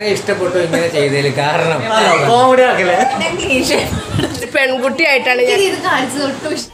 ഇഷ്ടപ്പെട്ടു ഇങ്ങനെ ചെയ്തതിൽ കാരണം കോമഡി ആക്കല്ലേ പെൺകുട്ടിയായിട്ടാണ് ഞാൻ ഇത് കാണിച്ചത് ഒട്ടും ഇഷ്ടം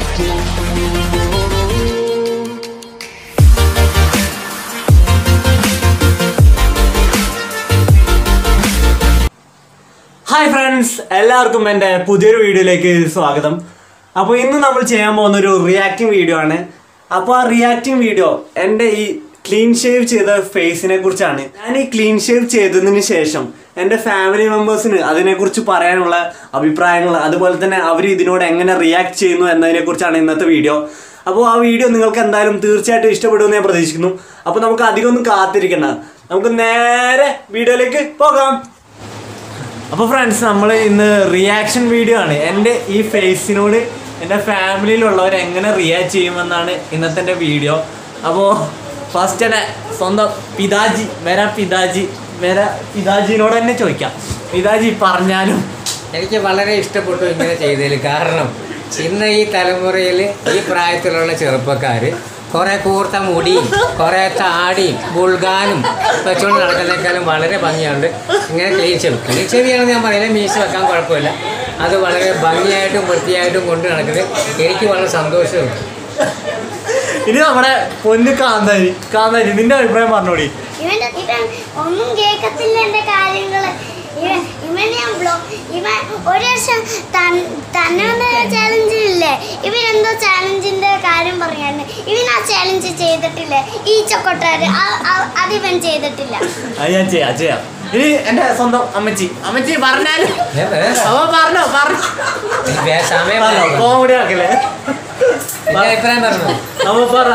ഹായ് ഫ്രണ്ട്സ് എല്ലാവർക്കും എൻ്റെ പുതിയൊരു വീഡിയോയിലേക്ക് സ്വാഗതം അപ്പോൾ ഇന്ന് നമ്മൾ ചെയ്യാൻ പോകുന്ന ഒരു റിയാക്ടിങ് വീഡിയോ ആണ് അപ്പോൾ ആ റിയാക്ടിങ് വീഡിയോ എൻ്റെ ഈ ക്ലീൻ ഷേവ് ചെയ്ത ഫേസിനെ കുറിച്ചാണ് ഞാൻ ഈ ക്ലീൻ ഷേവ് ചെയ്തതിന് ശേഷം എൻ്റെ ഫാമിലി മെമ്പേഴ്സിന് അതിനെക്കുറിച്ച് പറയാനുള്ള അഭിപ്രായങ്ങൾ അതുപോലെ തന്നെ അവർ ഇതിനോട് എങ്ങനെ റിയാക്ട് ചെയ്യുന്നു എന്നതിനെ കുറിച്ചാണ് ഇന്നത്തെ വീഡിയോ അപ്പോൾ ആ വീഡിയോ നിങ്ങൾക്ക് എന്തായാലും തീർച്ചയായിട്ടും ഇഷ്ടപ്പെടുമെന്ന് ഞാൻ പ്രതീക്ഷിക്കുന്നു അപ്പോൾ നമുക്ക് അധികം ഒന്നും കാത്തിരിക്കണ്ട നമുക്ക് നേരെ വീഡിയോയിലേക്ക് പോകാം അപ്പോൾ ഫ്രണ്ട്സ് നമ്മൾ ഇന്ന് റിയാക്ഷൻ വീഡിയോ ആണ് എൻ്റെ ഈ ഫേസിനോട് എൻ്റെ ഫാമിലിയിലുള്ളവർ എങ്ങനെ റിയാക്ട് ചെയ്യുമെന്നാണ് ഇന്നത്തെ എൻ്റെ വീഡിയോ അപ്പോൾ ഫസ്റ്റ് എൻ്റെ സ്വന്തം പിതാജി വര പിതാജി വര പിതാജിനോട് തന്നെ ചോദിക്കാം പിതാജി പറഞ്ഞാലും എനിക്ക് വളരെ ഇഷ്ടപ്പെട്ടു ഇങ്ങനെ ചെയ്തതിൽ കാരണം ഇന്ന് ഈ തലമുറയിൽ ഈ പ്രായത്തിലുള്ള ചെറുപ്പക്കാർ കുറെ കൂർത്ത മുടിയും കുറെ താടിയും ബുൾഗാനും വെച്ചുകൊണ്ട് നടക്കുന്നേക്കാളും വളരെ ഭംഗിയുണ്ട് ഇങ്ങനെ ക്ലീൻ ഷേവ് ക്ലീൻ ഷേവ് ചെയ്യണമെന്ന് ഞാൻ പറയില്ല മീശ വെക്കാൻ കുഴപ്പമില്ല അത് വളരെ ഭംഗിയായിട്ടും വൃത്തിയായിട്ടും കൊണ്ട് നടക്കുന്നത് എനിക്ക് വളരെ സന്തോഷമുണ്ട് ഇനി നമ്മുടെ പൊന്ന് കാന്താരി കാന്താരി നിന്റെ അഭിപ്രായം പറഞ്ഞോടി ഇവന്റെ ഇവൻ ഒന്നും കേൾക്കത്തില്ല എന്റെ കാര്യങ്ങള് ഇവൻ ഇവൻ ഞാൻ ബ്ലോ ഇവൻ ഒരു വർഷം തന്നെ ചാലഞ്ച് ഇല്ലേ ഇവൻ എന്തോ ചാലഞ്ചിന്റെ കാര്യം പറയാന്ന് ഇവൻ ആ ചാലഞ്ച് ചെയ്തിട്ടില്ലേ ഈ ചൊക്കൊട്ടാര് അത് ഇവൻ ചെയ്തിട്ടില്ല അത് ഞാൻ ചെയ്യാം ചെയ്യാം ഇനി എൻ്റെ സ്വന്തം അമ്മച്ചി അമ്മച്ചി പറഞ്ഞാലും ഏ, ഏ, അവ പറഞ്ഞോ പറഞ്ഞോ വേ- സമയം പറഞ്ഞോ പറഞ്ഞോ. കോമഡി ആക്കല്ലേ നിന്റെ അഭിപ്രായം പറഞ്ഞു അമ്മ പറ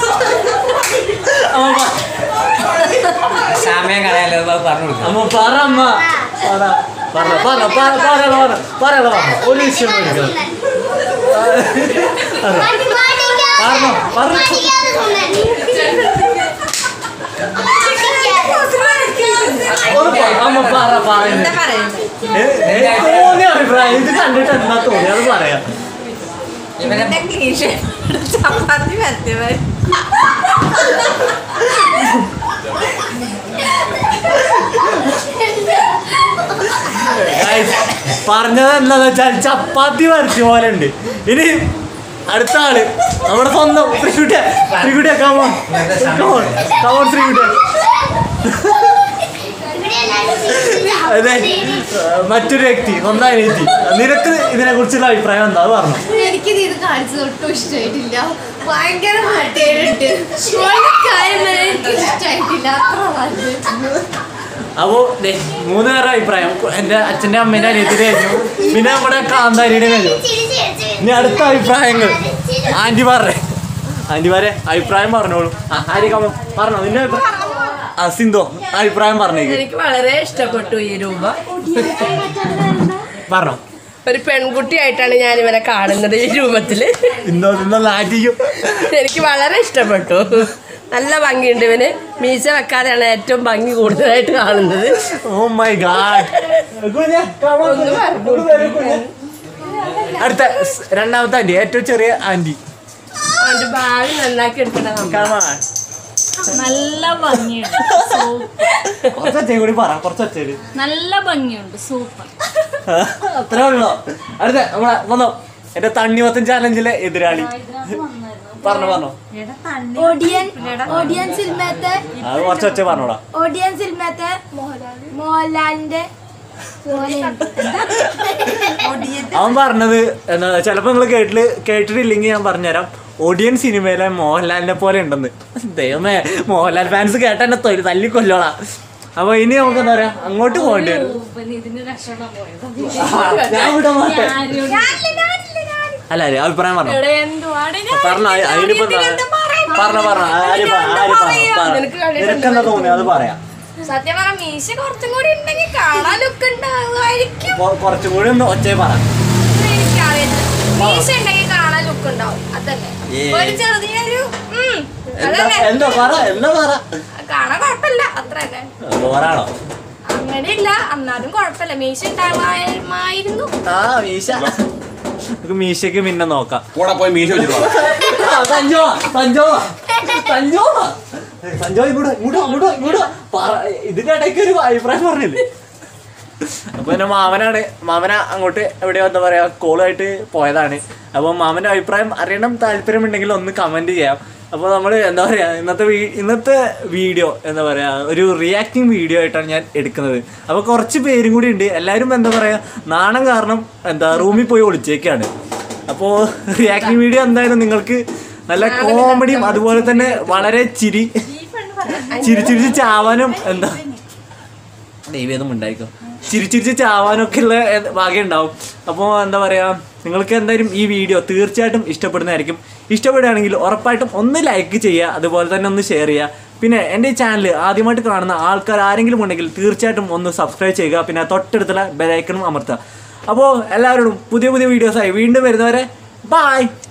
അമ്മ പറ സമയം കളയാലോ അത് പറഞ്ഞു കൊടുക്കാം അമ്മ പറ അമ്മ പറ പറ പറ പറ പറ പറ പറ പറ ഒരു വിഷയം എടുക്കണം പറഞ്ഞോ, പറഞ്ഞോ. ഒരു പറ, അമ്മ പറ പറയുന്നത് ഏ, ഏ, തോന്നിയ അഭിപ്രായം ഇത് കണ്ടിട്ട് എന്താ തോന്നി അത് പറയാം ഇവനെ ചപ്പാത്തി പരത്തിയവൻ Guys, പറഞ്ഞത് എന്താന്ന് വെച്ചാൽ ചപ്പാത്തി വരച്ച പോലെ ഉണ്ട് ഇനി അടുത്ത ആള് നമ്മുടെ സ്വന്തം ശ്രീകുട്ടിയ ശ്രീകുട്ടിയ കമോൺ കമോൺ കമോൺ ശ്രീകുട്ടിയ അതെ മറ്റൊരു വ്യക്തി സ്വന്തം അനിയത്തി നിനക്ക് ഇതിനെ കുറിച്ചുള്ള അഭിപ്രായം എന്താ അത് പറഞ്ഞു എനിക്കിത് ഇത് കാണിച്ചത് ഒട്ടും ഇഷ്ടമായിട്ടില്ല ഭയങ്കര മട്ടേറിട്ട് ഒരു കാര്യം വരെ എനിക്ക് ഇഷ്ടമായിട്ടില്ല അത്ര നല്ലത് അപ്പോ ദേ, മൂന്ന് പേരുടെ അഭിപ്രായം എന്റെ അച്ഛന്റെ അമ്മേന്റെ അനിയത്തിന്റെ കഴിഞ്ഞു പിന്നെ നമ്മുടെ കാന്താരിയുടെ കഴിഞ്ഞു ഇനി അടുത്ത അഭിപ്രായങ്ങൾ ആന്റി പറ ആന്റി പറ അഭിപ്രായം പറഞ്ഞോളൂ ആ ആര്യ കമ പറഞ്ഞോ നിന്റെ അഭിപ്രായം ആ സിന്ധു അഭിപ്രായം പറഞ്ഞേക്ക് എനിക്ക് വളരെ ഇഷ്ടപ്പെട്ടു ഈ രൂപ പറഞ്ഞോ ഒരു പെൺകുട്ടിയായിട്ടാണ് ഞാൻ ഇവരെ കാണുന്നത് ഈ രൂപത്തില് സിന്ധു സിന്ധു നാറ്റിക്കും എനിക്ക് വളരെ ഇഷ്ടപ്പെട്ടു നല്ല ഭംഗിയുണ്ട് ഇവന് മീശ വെക്കാതെയാണ് ഏറ്റവും ഭംഗി കൂടുതലായിട്ട് കാണുന്നത് ഓ മൈ ഗാഡ് അടുത്ത സ് രണ്ടാമത്തെ ആന്റി ഏറ്റവും ചെറിയ ആന്റി അവന്റെ ഭാവി നന്നാക്കി എടുക്കണം നമുക്ക് കാണാ നല്ല ഭംഗിയുണ്ട് സൂപ്പർ കുറച്ചൊച്ചയും കൂടി പറ കുറച്ചൊച്ചേര് നല്ല ഭംഗിയുണ്ട് സൂപ്പർ അത്രേ ഉള്ളോ അടുത്ത നമ്മളെ വന്നോ എന്റെ തണ്ണിമത്തൻ ചാലഞ്ചിലെ എതിരാളി പറഞ്ഞു പറഞ്ഞോ ഓഡിയൻ ഓഡിയൻ സിനിമത്തെ അത് കുറച്ച് ഒച്ച പറഞ്ഞോടാ ഓഡിയൻ സിനിമത്തെ മോഹൻലാലിന്റെ അവൻ പറഞ്ഞത് എന്താ ചിലപ്പോ നിങ്ങൾ കേട്ടില് കേട്ടിട്ടില്ലെങ്കിൽ ഞാൻ പറഞ്ഞുതരാം ഒടിയൻ സിനിമയിലെ മോഹൻലാലിനെ പോലെ ഉണ്ടെന്ന് ദൈവമേ മോഹൻലാൽ ഫാൻസ് കേട്ട എന്നെ തൊലി തല്ലി കൊല്ലോളാ അപ്പൊ ഇനി നമുക്ക് എന്താ പറയാ അങ്ങോട്ട് പോകേണ്ടി വരും ഇതിന് രക്ഷപ്പെടാൻ പോയത് ആ, ഞാൻ ഇവിടെ മാട്ടെ അല്ല അല്ലേ അഭിപ്രായം പറഞ്ഞു ഇവിടെ എന്തുവാടെ ഞാൻ പറഞ്ഞ അതിനിപ്പോ പറഞ്ഞ പറഞ്ഞ ആര് പ- ആര് പറ നിനക്ക് കണ്ടിട്ടുണ്ടോ? നിനക്കെന്താ തോന്നി അത് പറയാം സത്യം പറഞ്ഞ മീശ കുറച്ചും കൂടി ഉണ്ടെങ്കിൽ കാണാൻ ലുക്ക് ഉണ്ടാവുമായിരിക്കും കൊ- കുറച്ചും കൂടി ഒന്ന് ഒച്ചയെ പറ എനിക്കറിയില്ല മീശ ഉണ്ടെങ്കിൽ കാണാൻ ലുക്ക് ഉണ്ടാവും അതല്ലേ ഏ. ഒരു ചെറുതിനൊരു ഉം, എന്താ അതല്ലേ എന്താ പറ എന്താ പറ കാണാൻ കുഴപ്പമില്ല അത്രയല്ലേ ഓറാണോ അങ്ങനെയില്ല എന്നാലും കുഴപ്പമില്ല മീശ ഉണ്ടാകുമായിരുന്നു ആ മീശ നമുക്ക് മീശയ്ക്ക് പിന്നെ നോക്കാം കൂടെ പോയി മീശ വെച്ചിട്ട് വാ. ആ, സഞ്ജോ സഞ്ജോ സഞ്ജോ സഞ്ജോയ് ഇങ്ങോട്ട് ഇങ്ങോട്ട് ഇങ്ങോട്ട് ഇങ്ങോട്ട് പറ- ഇതിന്റെ ഇടയ്ക്ക് ഒരു അഭിപ്രായം പറഞ്ഞില്ലേ അപ്പൊ പിന്നെ മാമനാണ് മാമന അങ്ങോട്ട് എവിടെയോ എന്താ പറയാ കോളായിട്ട് പോയതാണ് അപ്പൊ മാമന്റെ അഭിപ്രായം അറിയണം താല്പര്യമുണ്ടെങ്കിൽ ഒന്ന് കമന്റ് ചെയ്യാം അപ്പോൾ നമ്മൾ എന്താ പറയാ ഇന്നത്തെ വീ- ഇന്നത്തെ വീഡിയോ എന്താ പറയാ ഒരു റിയാക്ടിങ് വീഡിയോ ആയിട്ടാണ് ഞാൻ എടുക്കുന്നത് അപ്പോൾ കുറച്ച് പേരും കൂടി ഉണ്ട് എല്ലാവരും എന്താ പറയാ നാണം കാരണം എന്താ റൂമിൽ പോയി ഒളിച്ചേക്കാണ് അപ്പോൾ റിയാക്ടിങ് വീഡിയോ എന്തായാലും നിങ്ങൾക്ക് നല്ല കോമഡിയും അതുപോലെ തന്നെ വളരെ ചിരി ചിരി ചിരിച്ച് ചാവാനും എന്താ ദൈവം ഉണ്ടായിരിക്കും ചിരിച്ചിരിച്ച് ചാവാനൊക്കെ ഉള്ള ഭാഗ്യം ഉണ്ടാവും അപ്പോൾ എന്താ പറയുക നിങ്ങൾക്ക് എന്തായാലും ഈ വീഡിയോ തീർച്ചയായിട്ടും ഇഷ്ടപ്പെടുന്നതായിരിക്കും ഇഷ്ടപ്പെടുകയാണെങ്കിൽ ഉറപ്പായിട്ടും ഒന്ന് ലൈക്ക് ചെയ്യുക അതുപോലെ തന്നെ ഒന്ന് ഷെയർ ചെയ്യുക പിന്നെ എൻ്റെ ഈ ചാനൽ ആദ്യമായിട്ട് കാണുന്ന ആൾക്കാർ ആരെങ്കിലും ഉണ്ടെങ്കിൽ തീർച്ചയായിട്ടും ഒന്ന് സബ്സ്ക്രൈബ് ചെയ്യുക പിന്നെ തൊട്ടടുത്തുള്ള ബെലൈക്കണും അമർത്തുക അപ്പോൾ എല്ലാവരോടും പുതിയ പുതിയ വീഡിയോസായി വീണ്ടും വരുന്നവരെ ബായ്